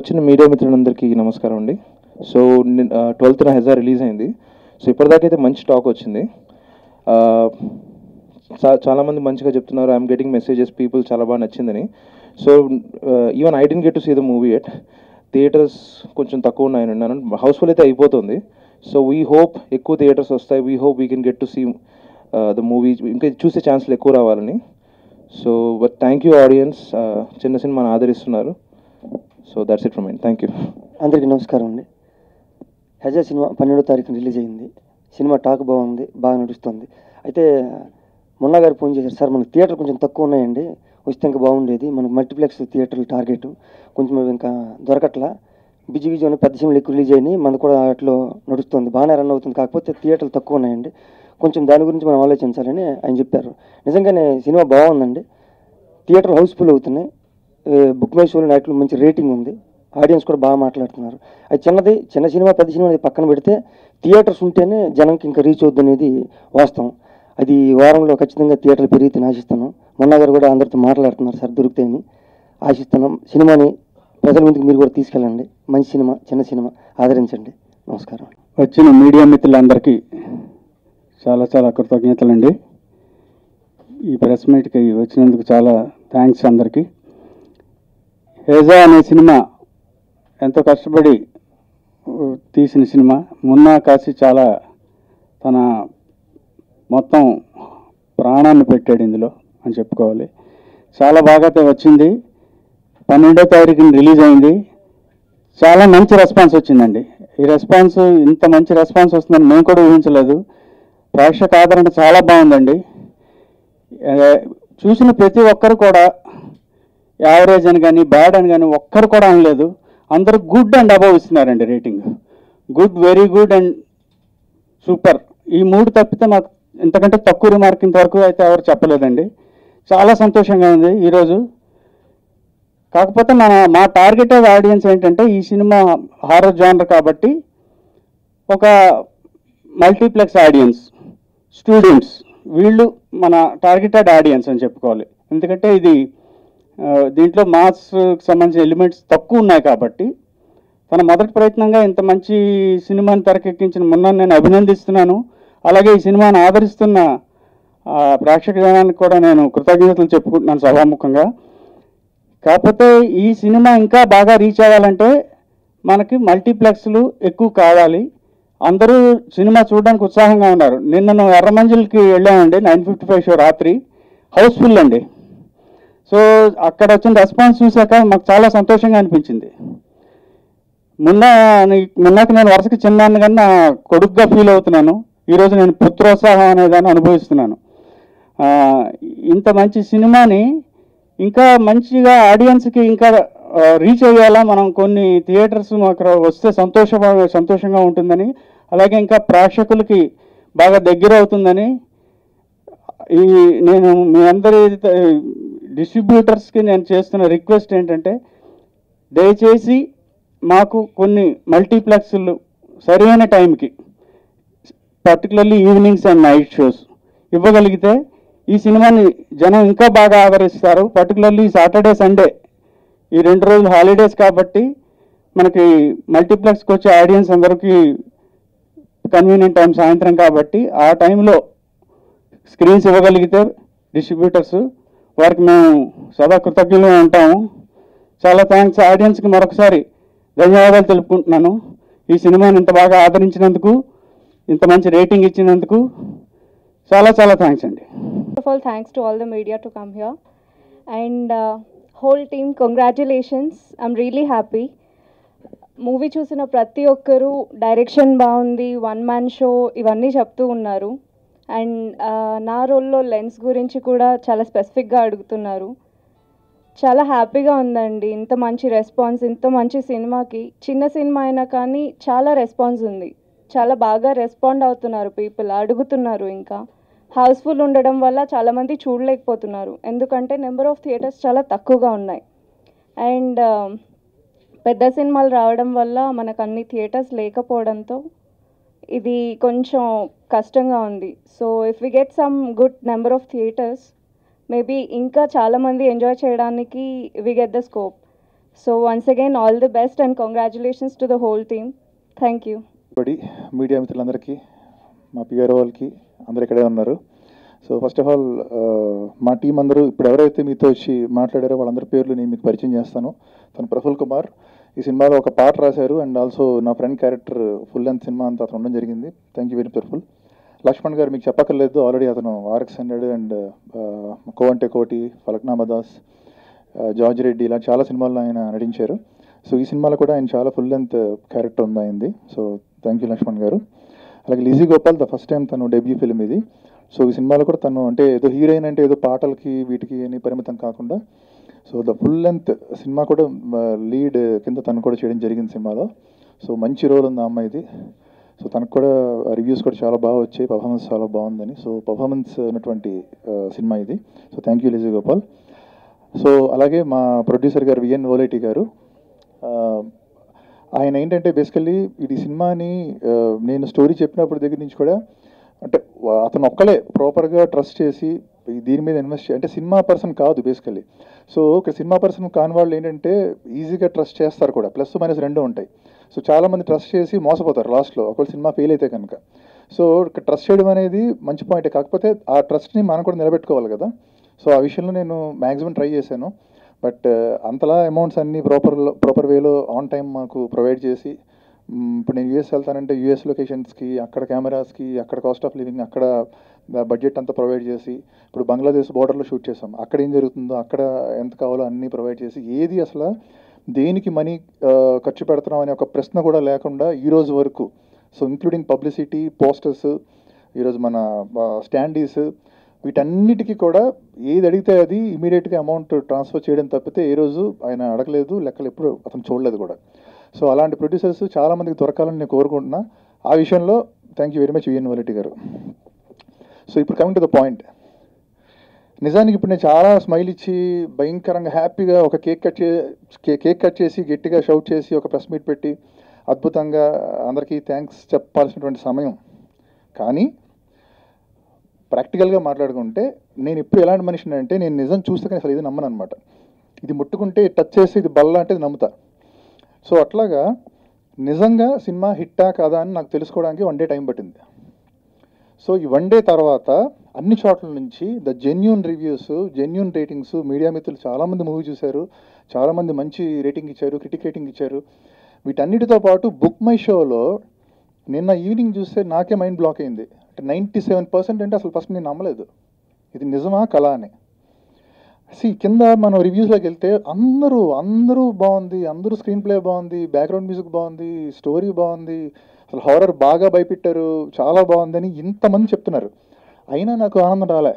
వచ్చిన మీడియా మిత్రులందరికీ నమస్కారం అండి సో ట్వెల్త్న హెజా రిలీజ్ అయింది సో ఇప్పటిదాకా అయితే మంచి టాక్ వచ్చింది ఆ, చా- చాలామంది మంచిగా చెప్తున్నారు ఐఎమ్ గెటింగ్ మెసేజెస్ పీపుల్ చాలా బాగా నచ్చిందని so even I didn't get to see the movie at theatres కొంచెం తక్కువ ఉన్నాయని అన్నాను హౌస్ఫుల్ అయితే అయిపోతుంది సో వీ హోప్ ఎక్కువ థియేటర్స్ వస్తాయి we hope we can get to see the movie ఇంకా చూసే ఛాన్సులు ఎక్కువ రావాలని so but thank you audience చిన్న సినిమాని ఆదరిస్తున్నారు so that's it from mind thank you అందరికీ నమస్కారం అండి హెజా సినిమా పన్నెండో తారీఖున రిలీజ్ అయింది సినిమా టాక్ బాగుంది బాగా నడుస్తుంది అయితే మొన్న గారు ఫోన్ చేశారు సార్ మనకి థియేటర్ కొంచెం తక్కువ ఉన్నాయండి వస్తే ఇంకా బాగుండేది మనకు మల్టీప్లెక్స్ థియేటర్లు టార్గెట్ కొంచెం ఇంకా దొరకట్లా బిజీ బిజీ అని పెద్ద సినిమాలు ఎక్కువ రిలీజ్ అయినాయి మనకు కూడా అట్లో నడుస్తుంది బాగానే రన్ అవుతుంది కాకపోతే థియేటర్లు తక్కువ ఉన్నాయండి కొంచెం దాని గురించి మనం ఆలోచించాలని ఆయన చెప్పారు నిజంగానే సినిమా బాగుందండి థియేటర్ హౌస్ఫుల్ అవుతున్నాయి ఏ, బుక్ మై షోలో నైట్లో మంచి రేటింగ్ ఉంది ఆడియన్స్ కూడా బాగా మాట్లాడుతున్నారు అది చిన్నది చిన్న సినిమా పెద్ద సినిమా అనేది పక్కన పెడితే థియేటర్స్ ఉంటేనే జనంకి ఇంకా రీచ్ అవుద్ది అనేది వాస్తవం అది వారంలో ఖచ్చితంగా థియేటర్లు పెరిగితే ఆశిస్తాను మొన్న గారు కూడా అందరితో మాట్లాడుతున్నారు సార్ దొరుకుతాయని ఆశిస్తున్నాం సినిమాని ప్రజల ముందుకు మీరు కూడా తీసుకెళ్ళండి మంచి సినిమా చిన్న సినిమా ఆదరించండి నమస్కారం వచ్చిన మీడియా మిత్రులందరికీ చాలా చాలా కృతజ్ఞతలండి ఈ ప్రెస్ మీట్కి వచ్చినందుకు చాలా థ్యాంక్స్ అందరికీ హేజా అనే సినిమా ఎంతో కష్టపడి ఉ, తీసిన సినిమా మున్నా కాసి చాలా తన మొత్తం ప్రాణాన్ని పెట్టాడు ఇందులో అని చెప్పుకోవాలి చాలా బాగా అయితే వచ్చింది పన్నెండో తారీఖున రిలీజ్ అయింది చాలా మంచి రెస్పాన్స్ వచ్చిందండి ఈ రెస్పాన్స్ ఇంత మంచి రెస్పాన్స్ వస్తుందని మేము కూడా ఊహించలేదు ప్రేక్షక ఆదరణ చాలా బాగుందండి ఏ, చూసిన ప్రతి ఒక్కరు కూడా యావరేజ్ అని కానీ బ్యాడ్ అని కానీ ఒక్కరు కూడా అనలేదు అందరూ గుడ్ అండ్ అబవ్ ఇస్తున్నారండి rating good very good and super ఈ మూడు తప్పితే నాకు ఇంతకంటే తక్కువ రిమార్క్ ఇంతవరకు అయితే ఎవరు చెప్పలేదండి చాలా సంతోషంగా ఉంది ఈరోజు కాకపోతే మన మా టార్గెటెడ్ ఆడియన్స్ ఏంటంటే ఈ సినిమా హారర్ జానర్ కాబట్టి ఒక మల్టీప్లెక్స్ ఆడియన్స్ స్టూడెంట్స్ వీళ్ళు మన టార్గెటెడ్ ఆడియన్స్ అని చెప్పుకోవాలి ఎందుకంటే ఇది ఆ, దీంట్లో మాస్ సంబంధించిన ఎలిమెంట్స్ తక్కువ ఉన్నాయి కాబట్టి తన మొదటి ప్రయత్నంగా ఇంత మంచి సినిమాని తెరకెక్కించిన మొన్న నేను అభినందిస్తున్నాను అలాగే ఈ సినిమాను ఆదరిస్తున్న ఆ, ప్రేక్షక జనానికి కూడా నేను కృతజ్ఞతలు చెప్పుకుంటున్నాను సభాముఖంగా కాకపోతే ఈ సినిమా ఇంకా బాగా రీచ్ అవ్వాలంటే మనకి మల్టీప్లెక్స్లు ఎక్కువ కావాలి అందరూ సినిమా చూడడానికి ఉత్సాహంగా ఉన్నారు నిన్న నువ్వు ఎర్రమంజిల్కి వెళ్ళామండి నైన్ ఫిఫ్టీ ఫైవ్ షో రాత్రి హౌస్ఫుల్ అండి సో అక్కడ వచ్చిన రెస్పాన్స్ చూశాక మాకు చాలా సంతోషంగా అనిపించింది మొన్న నీ- మొన్నకి నేను వరుసకి చిన్నాన్ని కన్నా కొడుకుగా ఫీల్ అవుతున్నాను ఈరోజు నేను పుత్రోత్సాహం అనేదాన్ని అనుభవిస్తున్నాను ఆ, ఇంత మంచి సినిమాని ఇంకా మంచిగా ఆడియన్స్కి ఇంకా రీచ్ అయ్యేలా మనం కొన్ని థియేటర్స్ అక్కడ వస్తే సంతోష సంతోషంగా ఉంటుందని అలాగే ఇంకా ప్రేక్షకులకి బాగా దగ్గర అవుతుందని ఈ నేను మీ అందరి డిస్ట్రిబ్యూటర్స్కి నేను చేస్తున్న రిక్వెస్ట్ ఏంటంటే దయచేసి మాకు కొన్ని మల్టీప్లెక్స్లు సరైన టైంకి particularly evenings and night shows ఇవ్వగలిగితే ఈ సినిమాని జనం ఇంకా బాగా ఆదరిస్తారు పర్టికులర్లీ సాటర్డే సండే ఈ రెండు రోజులు హాలిడేస్ కాబట్టి మనకి మల్టీప్లెక్స్కి వచ్చే ఆడియన్స్ అందరికీ కన్వీనియంట్ టైం సాయంత్రం కాబట్టి ఆ టైంలో స్క్రీన్స్ ఇవ్వగలిగితే డిస్ట్రిబ్యూటర్స్ వారికి మేము సదా కృతజ్ఞులుగా ఉంటాము చాలా థ్యాంక్స్ ఆడియన్స్కి మరొకసారి ధన్యవాదాలు తెలుపుకుంటున్నాను ఈ సినిమాని ఇంత బాగా ఆదరించినందుకు ఇంత మంచి రేటింగ్ ఇచ్చినందుకు చాలా చాలా థ్యాంక్స్ అండి First of all, thanks to all the media to come here. And uh, whole team, congratulations. I'm really happy. Movie చూసిన ప్రతి ఒక్కరూ డైరెక్షన్ బాగుంది వన్ మ్యాన్ షో ఇవన్నీ చెప్తూ ఉన్నారు అండ్ నా రోల్లో లెన్స్ గురించి కూడా చాలా స్పెసిఫిక్గా అడుగుతున్నారు చాలా హ్యాపీగా ఉందండి ఇంత మంచి రెస్పాన్స్ ఇంత మంచి సినిమాకి చిన్న సినిమా అయినా కానీ చాలా రెస్పాన్స్ ఉంది చాలా బాగా రెస్పాండ్ అవుతున్నారు పీపుల్ అడుగుతున్నారు ఇంకా హౌస్ఫుల్ ఉండడం వల్ల చాలామంది చూడలేకపోతున్నారు ఎందుకంటే నెంబర్ ఆఫ్ థియేటర్స్ చాలా తక్కువగా ఉన్నాయి అండ్ పెద్ద సినిమాలు రావడం వల్ల మనకు అన్ని థియేటర్స్ లేకపోవడంతో ఇది కొంచెం కష్టంగా ఉంది so if we get some good number of theatres maybe ఇంకా చాలామంది ఎంజాయ్ చేయడానికి we get the scope So, once again, all the best and congratulations to the whole team. Thank you. బడి మీడియా మిత్రులందరికీ మా పిఆర్ఓ వాళ్ళకి అందరు ఇక్కడే ఉన్నారు సో ఫస్ట్ ఆఫ్ ఆల్ మా టీం అందరూ ఇప్పుడు ఎవరైతే మీతో వచ్చి మాట్లాడారో వాళ్ళందరి పేర్లు నేను మీకు పరిచయం చేస్తాను తను ప్రఫుల్ కుమార్ ఈ సినిమాలో ఒక పాట రాశారు అండ్ ఆల్సో నా ఫ్రెండ్ క్యారెక్టర్ ఫుల్ లెంత్ సినిమా అంతా అతను ఉండడం జరిగింది thank you very Praful Lakshman garu మీకు చెప్పక్కర్లేదు ఆల్రెడీ అతను ఆర్ఎక్స్ హండ్రెడ్ అండ్ కోవంటే కోటి ఫలక్నామా దాస్ జార్జ్ రెడ్డి ఇలా చాలా సినిమాల్లో ఆయన నటించారు సో ఈ సినిమాలో కూడా ఆయన చాలా ఫుల్ లెంత్ క్యారెక్టర్ ఉంది అయింది so thank you Lakshman garu అలాగే Lizzy Gopal the first time తను డెబ్యూ ఫిల్మ్ ఇది సో ఈ సినిమాలో కూడా తను అంటే ఏదో హీరోయిన్ అంటే ఏదో పాటలకి వీటికి అని పరిమితం కాకుండా సో ద ఫుల్ లెంత్ సినిమా కూడా లీడ్ కింద తను కూడా చేయడం జరిగింది సినిమాలో సో మంచి రోల్ ఉంది ఆ అమ్మాయిది సో తనకు కూడా రివ్యూస్ కూడా చాలా బాగా వచ్చాయి పర్ఫార్మెన్స్ చాలా బాగుందని సో పర్ఫార్మెన్స్ ఉన్నటువంటి ఆ, సినిమా ఇది so thank you Lizzy Gopal so అలాగే మా ప్రొడ్యూసర్ గారు విఎన్ ఓలేటి గారు ఆ, ఆయన ఏంటంటే బేసికల్లీ ఇది సినిమాని ఆ, నేను స్టోరీ చెప్పినప్పుడు దగ్గర నుంచి కూడా అంటే వా- అతను ఒక్కలే ప్రాపర్గా ట్రస్ట్ చేసి ఈ దీని మీద ఇన్వెస్ట్ చే అంటే సినిమా పర్సన్ కాదు బేసికల్లీ సో ఒక సినిమా పర్సన్ కాని వాళ్ళు ఏంటంటే ఈజీగా ట్రస్ట్ చేస్తారు కూడా ప్లస్ మైనస్ రెండు ఉంటాయి సో చాలామంది ట్రస్ట్ చేసి మోసపోతారు లాస్ట్లో ఒకవేళ సినిమా ఫెయిల్ అయితే కనుక సో ట్రస్ట్ చేయడం అనేది మంచి పాయింట్ కాకపోతే ఆ ట్రస్ట్ని మనం కూడా నిలబెట్టుకోవాలి కదా సో ఆ విషయంలో నేను మ్యాక్సిమం ట్రై చేశాను బట్ అంతలా అమౌంట్స్ అన్నీ ప్రాపర్ ప్రాపర్ వేలో ఆన్ టైం మాకు ప్రొవైడ్ చేసి మ్, ఇప్పుడు నేను యూఎస్ వెళ్తానంటే యూఎస్ లొకేషన్స్కి అక్కడ కెమెరాస్కి అక్కడ కాస్ట్ ఆఫ్ లివింగ్ అక్కడ బడ్జెట్ అంతా ప్రొవైడ్ చేసి ఇప్పుడు బంగ్లాదేశ్ బార్డర్లో షూట్ చేసాం అక్కడ ఏం జరుగుతుందో అక్కడ ఎంత కావాలో అన్నీ ప్రొవైడ్ చేసి ఏది అసలు దేనికి మనీ ఖర్చు పెడుతున్నాం అనే ఒక ప్రశ్న కూడా లేకుండా ఈ రోజు వరకు సో ఇంక్లూడింగ్ పబ్లిసిటీ పోస్టర్స్ ఈరోజు మన స్టాండీస్ వీటన్నిటికీ కూడా ఏది అడిగితే అది ఇమీడియట్గా అమౌంట్ ట్రాన్స్ఫర్ చేయడం తప్పితే ఏ రోజు ఆయన అడగలేదు లెక్కలు ఎప్పుడు అతను చూడలేదు కూడా సో అలాంటి ప్రొడ్యూసర్స్ చాలామందికి దొరకాలని నేను కోరుకుంటున్నా ఆ విషయంలో thank you very much V వలటి గారు సో ఇప్పుడు కమింగ్ టు ద పాయింట్ నిజానికి ఇప్పుడు నేను చాలా స్మైల్ ఇచ్చి భయంకరంగా హ్యాపీగా ఒక కేక్ కట్ చే కే- కేక్ కట్ చేసి గట్టిగా షౌట్ చేసి ఒక ప్రెస్ మీట్ పెట్టి అద్భుతంగా అందరికీ థ్యాంక్స్ చెప్పాల్సినటువంటి సమయం కానీ ప్రాక్టికల్గా మాట్లాడుకుంటే నేను ఇప్పుడు ఎలాంటి మనిషిని అంటే నేను నిజం చూస్తే కానీ అసలు ఇది నమ్మను అనమాట ఇది ముట్టుకుంటే టచ్ చేసి ఇది బల్ల అంటే ఇది నమ్ముతా సో అట్లాగా నిజంగా సినిమా హిట్టా కాదా అని నాకు తెలుసుకోవడానికి వన్ డే టైం పట్టింది సో ఈ వన్ డే తర్వాత అన్ని చోట్ల నుంచి the genuine reviews genuine ratings media మిత్రులు చాలామంది మూవీ చూశారు చాలామంది మంచి రేటింగ్ ఇచ్చారు క్రిటిక్ రేటింగ్ ఇచ్చారు వీటన్నిటితో పాటు బుక్ మై షోలో నిన్న ఈవినింగ్ చూస్తే నాకే మైండ్ బ్లాక్ అయింది అంటే నైంటీ సెవెన్ పర్సెంట్ అంటే అసలు ఫస్ట్ నేను నమ్మలేదు ఇది నిజమా కళ అని సి కింద మనం రివ్యూస్లోకి వెళ్తే అందరూ అందరూ బాగుంది అందరూ స్క్రీన్ ప్లే బాగుంది బ్యాక్గ్రౌండ్ మ్యూజిక్ బాగుంది స్టోరీ బాగుంది అసలు హారర్ బాగా భయపెట్టారు చాలా బాగుందని ఇంతమంది చెప్తున్నారు అయినా నాకు ఆనందం రాలే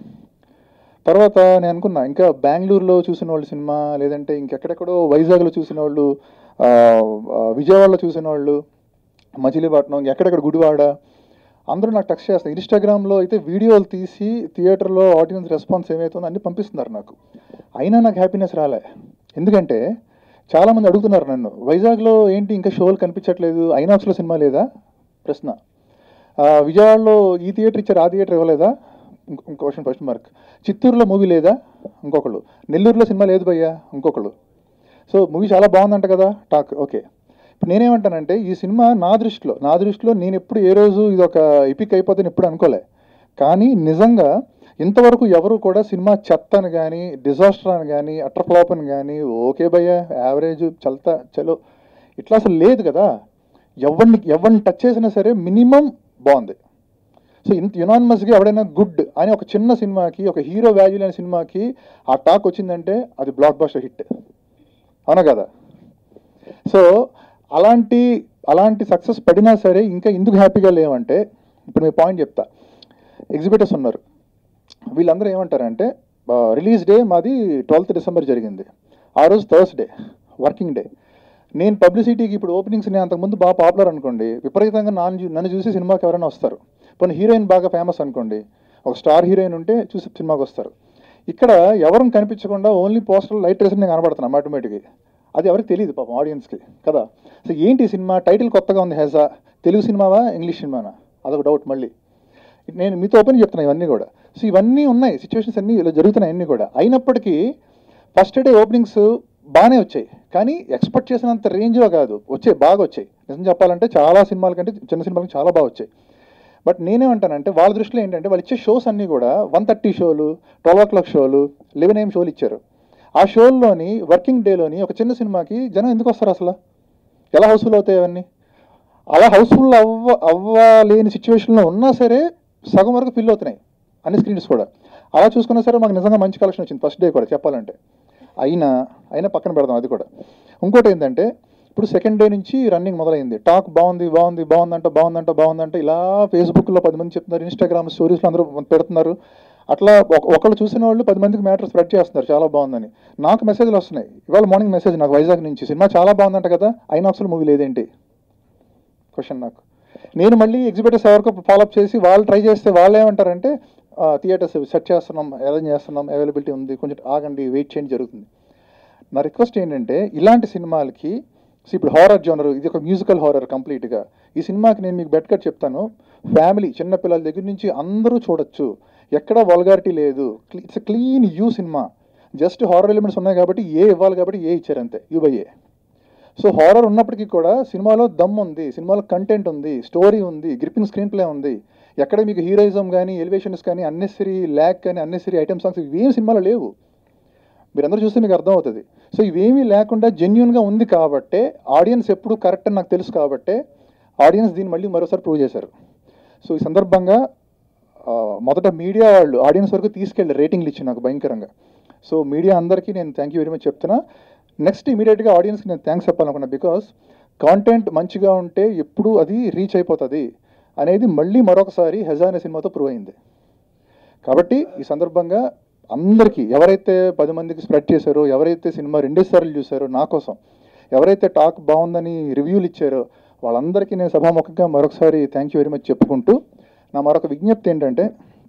తర్వాత నేను అనుకున్నా ఇంకా బెంగళూరులో చూసిన వాళ్ళు సినిమా లేదంటే ఇంకెక్కడెక్కడో వైజాగ్లో చూసిన వాళ్ళు ఆ, ఆ, విజయవాడలో చూసిన వాళ్ళు మచిలీపట్నం ఎక్కడెక్కడ గుడివాడ అందరూ నాకు టచ్ చేస్తారు ఇన్స్టాగ్రామ్లో అయితే వీడియోలు తీసి థియేటర్లో ఆడియన్స్ రెస్పాన్స్ ఏమవుతుందో అన్ని పంపిస్తున్నారు నాకు అయినా నాకు హ్యాపీనెస్ రాలే ఎందుకంటే చాలామంది అడుగుతున్నారు నన్ను వైజాగ్లో ఏంటి ఇంకా షోలు కనిపించట్లేదు ఐనాక్స్లో సినిమా లేదా ప్రశ్న ఆ, విజయవాడలో ఈ థియేటర్ ఇచ్చారు ఆ థియేటర్ ఇవ్వలేదా ఇంకో ఇంకో క్వశ్చన్ ఫస్ట్ మార్క్ చిత్తూరులో మూవీ లేదా ఇంకొకళ్ళు నెల్లూరులో సినిమా లేదు భయ్యా ఇంకొకళ్ళు సో మూవీ చాలా బాగుందంట కదా టాక్ ఓకే ఇప్పుడు నేనేమంటానంటే ఈ సినిమా నా దృష్టిలో నా దృష్టిలో నేను ఎప్పుడు ఏ రోజు ఇది ఒక ఎపిక్ అయిపోతే ఎప్పుడు అనుకోలే కానీ నిజంగా ఇంతవరకు ఎవరు కూడా సినిమా చెత్త అని కానీ డిజాస్టర్ అని కానీ అటర్ ఫ్లాప్ అని కానీ ఓకే భయ్యా యావరేజ్ చల్తా చలో ఇట్లా అసలు లేదు కదా ఎవరిని ఎవరిని టచ్ చేసినా సరే మినిమం బాగుంది సో ఇంత యునానిమస్గా ఎవడైనా గుడ్ అని ఒక చిన్న సినిమాకి ఒక హీరో వాల్యూ లేని సినిమాకి ఆ టాక్ వచ్చిందంటే అది బ్లాక్ బాస్టర్ హిట్ అవునా కదా సో అలాంటి అలాంటి సక్సెస్ పడినా సరే ఇంకా ఎందుకు హ్యాపీగా లేవంటే ఇప్పుడు మీ పాయింట్ చెప్తా ఎగ్జిబిటర్స్ ఉన్నారు వీళ్ళందరూ ఏమంటారంటే రిలీజ్ డే మాది ట్వెల్త్ డిసెంబర్ జరిగింది ఆ రోజు థర్స్డే వర్కింగ్ డే నేను పబ్లిసిటీకి ఇప్పుడు ఓపెనింగ్స్ నేను అంతకుముందు బాగా పాపులర్ అనుకోండి విపరీతంగా నాన్న చూ- నన్ను చూసి సినిమాకి ఎవరైనా వస్తారు పోనీ హీరోయిన్ బాగా ఫేమస్ అనుకోండి ఒక స్టార్ హీరోయిన్ ఉంటే చూసి సినిమాకి వస్తారు ఇక్కడ ఎవరం కనిపించకుండా ఓన్లీ పోస్టర్ లైట్ డ్రెస్ నేను కనబడుతున్నాం ఆటోమేటిక్గా అది ఎవరికి తెలియదు పాపం ఆడియన్స్కి కదా సో ఏంటి ఈ సినిమా టైటిల్ కొత్తగా ఉంది హెజా తెలుగు సినిమావా ఇంగ్లీష్ సినిమానా అదొక డౌట్ మళ్ళీ నేను మీతో ఓపెన్ చెప్తున్నా ఇవన్నీ కూడా సో ఇవన్నీ ఉన్నాయి సిచ్యువేషన్స్ అన్నీ ఇలా జరుగుతున్నాయి అన్నీ కూడా అయినప్పటికీ ఫస్ట్ డే ఓపెనింగ్స్ బాగానే వచ్చాయి కానీ ఎక్స్పెక్ట్ చేసినంత రేంజ్లో కాదు వచ్చాయి బాగా వచ్చాయి నిజం చెప్పాలంటే చాలా సినిమాల కంటే చిన్న సినిమాలకి చాలా బాగా వచ్చాయి బట్ నేనేమంటానంటే వాళ్ళ దృష్టిలో ఏంటంటే వాళ్ళు ఇచ్చే షోస్ అన్నీ కూడా వన్ థర్టీ షోలు ట్వెల్వ్ ఓ క్లాక్ షోలు లెవెన్ ఏఎం షోలు ఇచ్చారు ఆ షోల్లోని వర్కింగ్ డేలోని ఒక చిన్న సినిమాకి జనం ఎందుకు వస్తారు అసలు ఎలా హౌస్ఫుల్ అవుతాయి అవన్నీ అలా హౌస్ఫుల్ అవ్వ అవ్వలేని సిచ్యువేషన్లో ఉన్నా సరే సగం వరకు ఫిల్ అవుతున్నాయి అన్ని స్క్రీన్స్ కూడా అలా చూసుకున్నా సరే మాకు నిజంగా మంచి కలెక్షన్ వచ్చింది ఫస్ట్ డే కూడా చెప్పాలంటే అయినా అయినా పక్కన పెడదాం అది కూడా ఇంకోటి ఏంటంటే ఇప్పుడు సెకండ్ డే నుంచి రన్నింగ్ మొదలైంది టాక్ బాగుంది బాగుంది బాగుందంట బాగుందంట బాగుందంట ఇలా ఫేస్బుక్లో పది మంది చెప్తున్నారు ఇన్స్టాగ్రామ్ స్టోరీస్లో అందరూ పెడుతున్నారు అట్లా ఒక- ఒకళ్ళు చూసిన వాళ్ళు పది మందికి మ్యాటర్ స్ప్రెడ్ చేస్తున్నారు చాలా బాగుందని నాకు మెసేజ్లు వస్తున్నాయి ఇవాళ మార్నింగ్ మెసేజ్ నాకు వైజాగ్ నుంచి సినిమా చాలా బాగుందంట కదా ఐనాక్స్లో మూవీ లేదేంటి క్వశ్చన్ నాకు నేను మళ్ళీ ఎగ్జిబిటర్స్ ఎవరికో ఫాలోఅప్ చేసి వాళ్ళు ట్రై చేస్తే వాళ్ళు ఏమంటారంటే థియేటర్స్ సెట్ చేస్తున్నాం అరేంజ్ చేస్తున్నాం అవైలబిలిటీ ఉంది కొంచెం ఆగండి వెయిట్ చేయండి జరుగుతుంది నా రిక్వెస్ట్ ఏంటంటే ఇలాంటి సినిమాలకి see ఇప్పుడు హారర్ జోనర్ ఇది ఒక మ్యూజికల్ హారర్ కంప్లీట్గా ఈ సినిమాకి నేను మీకు బెట్ కట్ చెప్తాను ఫ్యామిలీ చిన్న పిల్లల దగ్గర నుంచి అందరూ చూడొచ్చు ఎక్కడ వల్గారిటీ లేదు ఇట్స్ క్లీన్ యూ సినిమా జస్ట్ హారర్ ఎలిమెంట్స్ ఉన్నాయి కాబట్టి ఏ ఇవ్వాలి కాబట్టి ఏ ఇచ్చారు అంతే U by A so horror ఉన్నప్పటికీ కూడా సినిమాలో దమ్ ఉంది సినిమాలో కంటెంట్ ఉంది స్టోరీ ఉంది గ్రిప్పింగ్ స్క్రీన్ ప్లే ఉంది ఎక్కడ మీకు హీరోయిజం కానీ ఎలివేషన్స్ కానీ అన్నెసరీ ల్యాక్ కానీ అన్నెసరీ ఐటమ్ సాంగ్స్ ఇవేం సినిమాలో లేవు మీరందరూ చూస్తే మీకు అర్థమవుతుంది సో ఇవేమీ లేకుండా జెన్యున్గా ఉంది కాబట్టే ఆడియన్స్ ఎప్పుడు కరెక్ట్ అని నాకు తెలుసు కాబట్టే ఆడియన్స్ దీన్ని మళ్ళీ మరోసారి ప్రూవ్ చేశారు సో ఈ సందర్భంగా ఆ, మొదట మీడియా వాళ్ళు ఆడియన్స్ వరకు తీసుకెళ్ళి రేటింగ్లు ఇచ్చి నాకు భయంకరంగా సో మీడియా అందరికీ నేను థ్యాంక్ యూ వెరీ మచ్ చెప్తున్నా నెక్స్ట్ ఇమీడియట్గా ఆడియన్స్కి నేను థ్యాంక్స్ చెప్పాలనుకున్నా బికాస్ కాంటెంట్ మంచిగా ఉంటే ఎప్పుడు అది రీచ్ అయిపోతుంది అనేది మళ్ళీ మరొకసారి హెజా అనే సినిమాతో ప్రూవ్ అయింది కాబట్టి ఈ సందర్భంగా అందరికీ ఎవరైతే పది మందికి స్ప్రెడ్ చేశారో ఎవరైతే సినిమా రెండే సార్లు చూశారో నా కోసం ఎవరైతే టాక్ బాగుందని రివ్యూలు ఇచ్చారో వాళ్ళందరికీ నేను సభాముఖంగా మరొకసారి థ్యాంక్ యూ వెరీ మచ్ చెప్పుకుంటూ నా మరొక విజ్ఞప్తి ఏంటంటే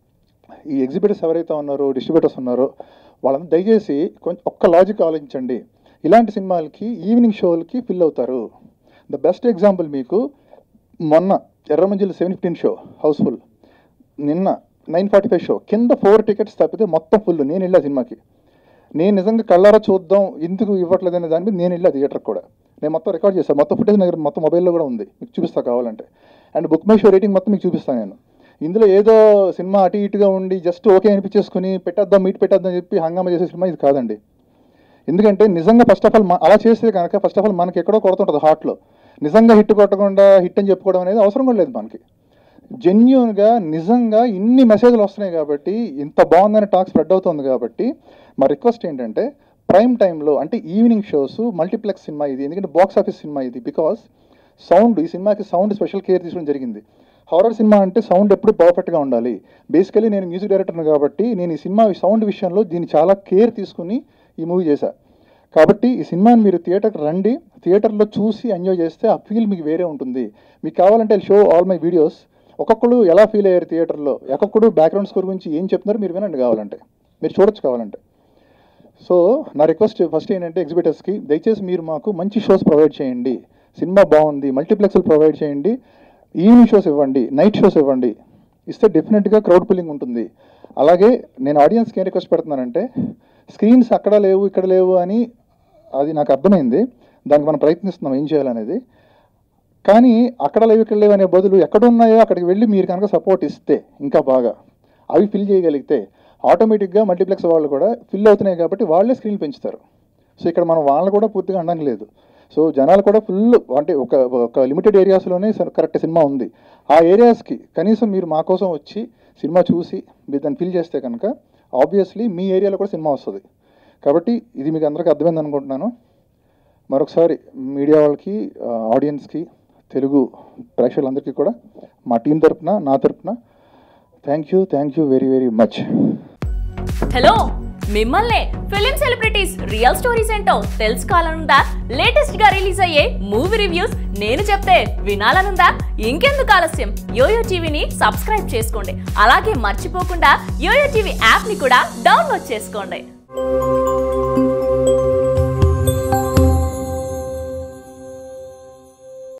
ఈ ఎగ్జిబిటర్స్ ఎవరైతే ఉన్నారో డిస్ట్రిబ్యూటర్స్ ఉన్నారో వాళ్ళందరూ దయచేసి కొంచెం ఒక్క లాజిక్ ఆలోచించండి ఇలాంటి సినిమాలకి ఈవినింగ్ షోలకి ఫిల్ అవుతారు ద బెస్ట్ ఎగ్జాంపుల్ మీకు మొన్న Erramanzil seven fifteen show housefull నిన్న నైన్ ఫార్టీ ఫైవ్ షో కింద ఫోర్ టికెట్స్ తప్పితే మొత్తం ఫుల్ నేను వెళ్ళా సినిమాకి నేను నిజంగా కళ్ళారా చూద్దాం ఎందుకు ఇవ్వట్లేదు అనే దాని మీద నేను వెళ్ళా థియేటర్కి కూడా నేను మొత్తం రికార్డ్ చేశాను మొత్తం ఫుటేజ్ దగ్గర మొత్తం మొబైల్లో కూడా ఉంది మీకు చూపిస్తా కావాలంటే and book my show rating మొత్తం మీకు చూపిస్తాను నేను ఇందులో ఏదో సినిమా అటు ఇటుగా ఉండి జస్ట్ ఓకే అనిపించేసుకుని పెట్టేద్దాం మీట్ పెట్టేద్దాం అని చెప్పి హంగామా చేసే సినిమా ఇది కాదండి ఎందుకంటే నిజంగా ఫస్ట్ ఆఫ్ ఆల్ అలా చేస్తే కనుక ఫస్ట్ ఆఫ్ ఆల్ మనకి ఎక్కడో కొరత ఉంటుంది హార్ట్లో నిజంగా హిట్ కొట్టకుండా హిట్ అని చెప్పుకోవడం అనేది అవసరం కూడా లేదు మనకి జెన్యున్గా నిజంగా ఇన్ని మెసేజ్లు వస్తున్నాయి కాబట్టి ఇంత బాగుందని టాక్ స్ప్రెడ్ అవుతుంది కాబట్టి మా రిక్వెస్ట్ ఏంటంటే ప్రైమ్ టైంలో అంటే ఈవినింగ్ షోస్ మల్టీప్లెక్స్ సినిమా ఇది ఎందుకంటే బాక్స్ ఆఫీస్ సినిమా ఇది బికాస్ సౌండ్ ఈ సినిమాకి సౌండ్ స్పెషల్ కేర్ తీసుకోవడం జరిగింది హారర్ సినిమా అంటే సౌండ్ ఎప్పుడు పర్ఫెక్ట్గా ఉండాలి బేసికలీ నేను మ్యూజిక్ డైరెక్టర్ని కాబట్టి నేను ఈ సినిమా సౌండ్ విషయంలో దీన్ని చాలా కేర్ తీసుకుని ఈ మూవీ చేశా కాబట్టి ఈ సినిమాని మీరు థియేటర్కి రండి థియేటర్లో చూసి ఎంజాయ్ చేస్తే ఆ ఫీల్ మీకు వేరే ఉంటుంది మీకు కావాలంటే షో ఆల్ మై వీడియోస్ ఒక్కొక్కడు ఎలా ఫీల్ అయ్యారు థియేటర్లో ఒక్కొక్కడు బ్యాక్గ్రౌండ్ స్కోర్ గురించి ఏం చెప్తున్నారు మీరు వినండి కావాలంటే మీరు చూడొచ్చు కావాలంటే సో నా రిక్వెస్ట్ ఫస్ట్ ఏంటంటే ఎగ్జిబిటర్స్కి దయచేసి మీరు మాకు మంచి షోస్ ప్రొవైడ్ చేయండి సినిమా బాగుంది మల్టీప్లెక్స్లు ప్రొవైడ్ చేయండి ఈవినింగ్ షోస్ ఇవ్వండి నైట్ షోస్ ఇవ్వండి ఇస్తే డెఫినెట్గా క్రౌడ్ పుల్లింగ్ ఉంటుంది అలాగే నేను ఆడియన్స్కి ఏం రిక్వెస్ట్ పెడుతున్నానంటే స్క్రీన్స్ అక్కడ లేవు ఇక్కడ లేవు అని అది నాకు అర్థమైంది దానికి మనం ప్రయత్నిస్తున్నాం ఏం చేయాలనేది కానీ అక్కడ లేవు ఇక్కడ లేవు అనే బదులు ఎక్కడ ఉన్నాయో అక్కడికి వెళ్ళి మీరు కనుక సపోర్ట్ ఇస్తే ఇంకా బాగా అవి ఫిల్ చేయగలిగితే ఆటోమేటిక్గా మల్టీప్లెక్స్ వాళ్ళు కూడా ఫిల్ అవుతున్నాయి కాబట్టి వాళ్ళే స్క్రీన్ పెంచుతారు సో ఇక్కడ మనం వాళ్ళని కూడా పూర్తిగా అనడానికి లేదు సో జనాలు కూడా ఫుల్ అంటే ఒక ఒక లిమిటెడ్ ఏరియాస్లోనే కరెక్ట్ సినిమా ఉంది ఆ ఏరియాస్కి కనీసం మీరు మా కోసం వచ్చి సినిమా చూసి మీరు దాన్ని ఫిల్ చేస్తే కనుక ఆబ్వియస్లీ మీ ఏరియాలో కూడా సినిమా వస్తుంది కాబట్టి ఇది మీకు అందరికీ అర్థమైంది అనుకుంటున్నాను మరొకసారి మీడియా వాళ్ళకి ఆడియన్స్కి తెలుగు ప్రేక్షకులందరికీ కూడా మా టీం తరపున నా తరపున thank you thank you very very much hello మిమ్మల్నే ఫిలిం సెలబ్రిటీస్ రియల్ స్టోరీస్ ఏంటో తెలుసుకోవాలనుందా లేటెస్ట్ గా రిలీజ్ అయ్యే మూవీ రివ్యూస్ నేను చెప్తే వినాలనుందా ఇంకెందుకు ఆలస్యం యోయో టీవీని సబ్స్క్రైబ్ చేసుకోండి అలాగే మర్చిపోకుండా యోయో టీవీ యాప్ ని కూడా డౌన్లోడ్ చేసుకోండి